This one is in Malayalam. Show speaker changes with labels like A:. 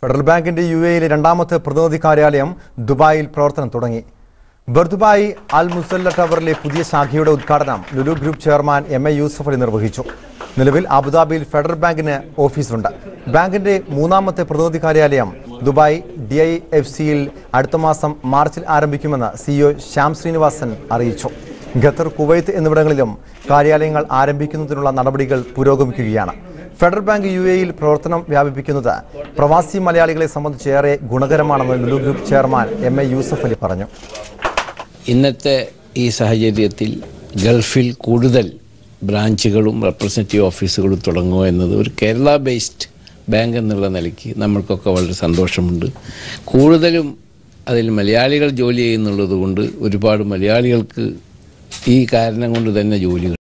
A: ഫെഡറൽ ബാങ്കിന്റെ യു എയിലെ രണ്ടാമത്തെ പ്രതിനിധി കാര്യാലയം ദുബായിൽ പ്രവർത്തനം തുടങ്ങി ബർദുബായി അൽ മുസല്ല ടവറിലെ പുതിയ ശാഖയുടെ ഉദ്ഘാടനം Lulu group chairman M A Yusuf Ali നിർവഹിച്ചു നിലവിൽ അബുദാബിയിൽ ഫെഡറൽ ബാങ്കിന് ഓഫീസുണ്ട് ബാങ്കിന്റെ മൂന്നാമത്തെ പ്രതിനിധി കാര്യാലയം ദുബായ് ഡി ഐ എഫ് സിയിൽ അടുത്ത മാസം മാർച്ചിൽ ആരംഭിക്കുമെന്ന് സിഇഒ ശ്യാം ശ്രീനിവാസൻ അറിയിച്ചു ഖത്തർ കുവൈത്ത് എന്നിവിടങ്ങളിലും കാര്യാലയങ്ങൾ ആരംഭിക്കുന്നതിനുള്ള നടപടികൾ പുരോഗമിക്കുകയാണ് ഫെഡറൽ ബാങ്ക് യു എയിൽ പ്രവർത്തനം വ്യാപിപ്പിക്കുന്നത് പ്രവാസി മലയാളികളെ സംബന്ധിച്ച് ഏറെ ഗുണകരമാണെന്ന് Lulu group chairman M A Yusuf Ali പറഞ്ഞു
B: ഇന്നത്തെ ഈ സാഹചര്യത്തിൽ ഗൾഫിൽ കൂടുതൽ ബ്രാഞ്ചുകളും റെപ്രസെൻറ്റേറ്റീവ് ഓഫീസുകളും തുടങ്ങുക എന്നത് ഒരു കേരള ബേസ്ഡ് ബാങ്ക് എന്നുള്ള നിലയ്ക്ക് നമ്മൾക്കൊക്കെ വളരെ സന്തോഷമുണ്ട് കൂടുതലും അതിൽ മലയാളികൾ ജോലി ചെയ്യുന്നുള്ളത് കൊണ്ട് ഒരുപാട് മലയാളികൾക്ക് ഈ കാരണം കൊണ്ട് തന്നെ ജോലികൾ